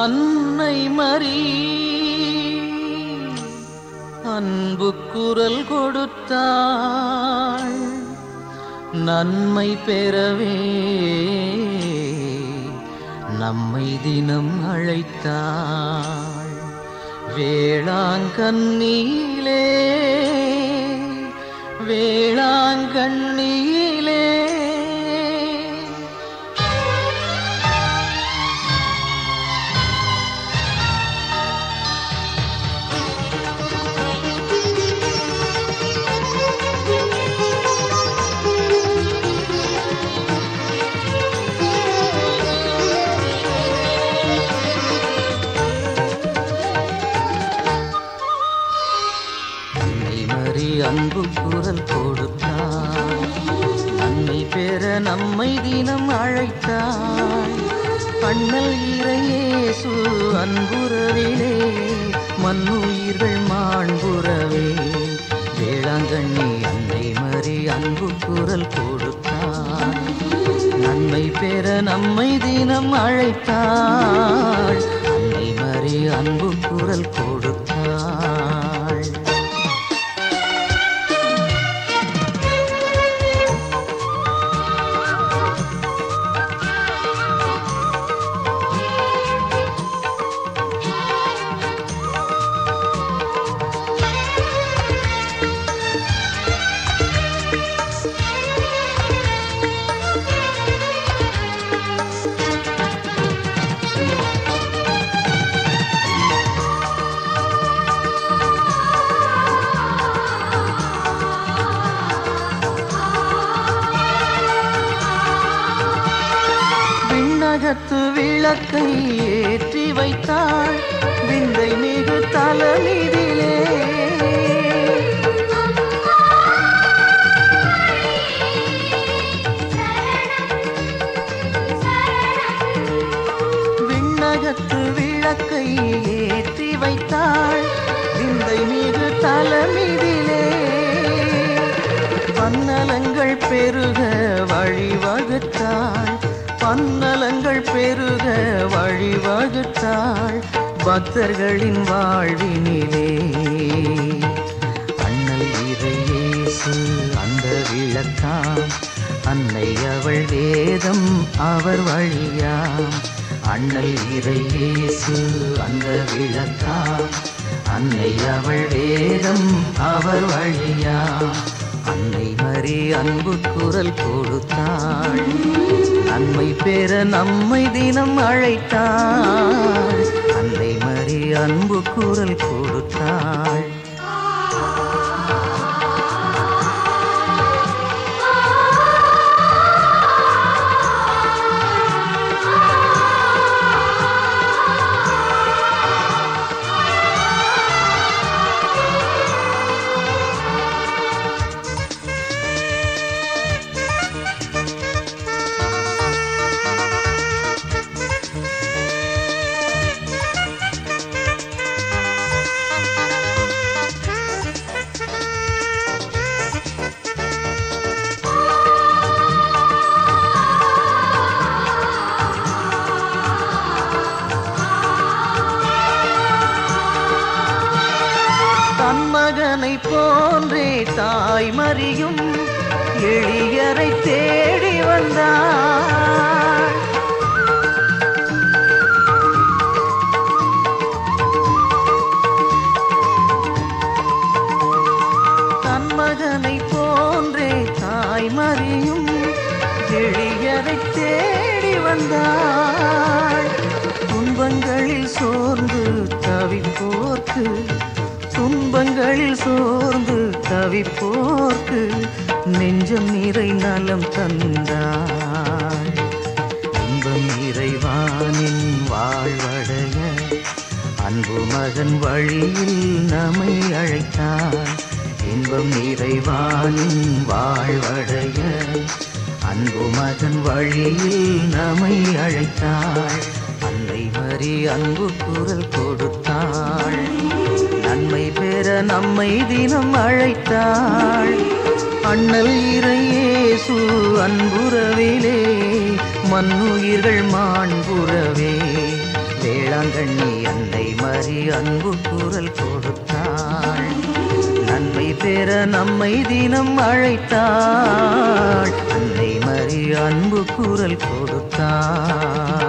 அன்னை மரி அன்பு குரல் கொடுத்தாள் நன்மை பெறவே நம்மை தினம் அழைத்தாள் வேளாங்கண்ணியிலே வேளாங்கண்ணியிலே அன்னை மறி அன்பு குரல் கொடுத்தாள் நன்மை பெற நம்மை தினம் அழைத்தாள் அண்ணல் இறையேசு அன்புறவிலே மண்ணுயிர்கள் மாண்புறவே வேளாங்கண்ணி அன்னை மறி அன்பு குரல் கொடுத்தாள் நன்மை பெற நம்மை தினம் அழைத்தாள் அன்னை மறி அன்பு குரல் கொடுத்தாள் விண்ணகத்து விளக்கை ஏற்றி வைத்தாள் விந்தை மிகு தலமிதிலே விண்ணகத்து விளக்கை ஏற்றி வைத்தாள் விந்தை மிகு தலமிதிலே பன்னலங்கள் பெருக வழிவகுத்தாள் பன்னலங்கள் பெருக வழிவகுத்தாள் பக்தர்களின் வாழ்வினிலே அண்ணல் இறையேசு அந்த விளக்காம் அன்னை அவள் வேதம் அவர் வழியாம் அண்ணல் இறையேசு அந்த விளக்காம் அன்னை அவள் வேதம் அவர் வழியாம் அன்னை மறி அன்பு குரல் கொடுத்தாள் நன்மை பெற நம்மை தினம் அழைத்தாள் அன்னை மறி அன்பு குரல் கொடுத்தாள் தன் மகனை போன்றே தாய் மறியும் எளியரை தேடி வந்தாள் தன் மகனை போன்றே தாய் மறியும் எளியரை தேடி வந்தாள் துன்பங்களில் சோர்ந்து தவிப்போர்க்கு துன்பங்களில் சோர்ந்து தவிப்போர்க்கு நெஞ்சம் நிறை நலம் தந்தாள் இன்பம் இறைவானின் வாழ்வடைய அன்பு மகன் வழியில் நம்மை அழைத்தார் இன்பம் இறைவானின் வாழ்வடைய அன்பு மகன் வழியில் நம்மை அழைத்தாள் அன்னை மறி அன்பு குரல் கொடுத்தாள் நன்மை பெற நம்மை தினம் அழைத்தாள் அண்ணல் இறையேசு அன்புறவிலே மண்ணுயிர்கள் மாண்புறவே வேளாங்கண்ணி அன்னை மறி அன்பு குரல் கொடுத்தாள் நன்மை பெற நம்மை தினம் அழைத்தாள் அன்னை மறி அன்பு குரல் கொடுத்தாள்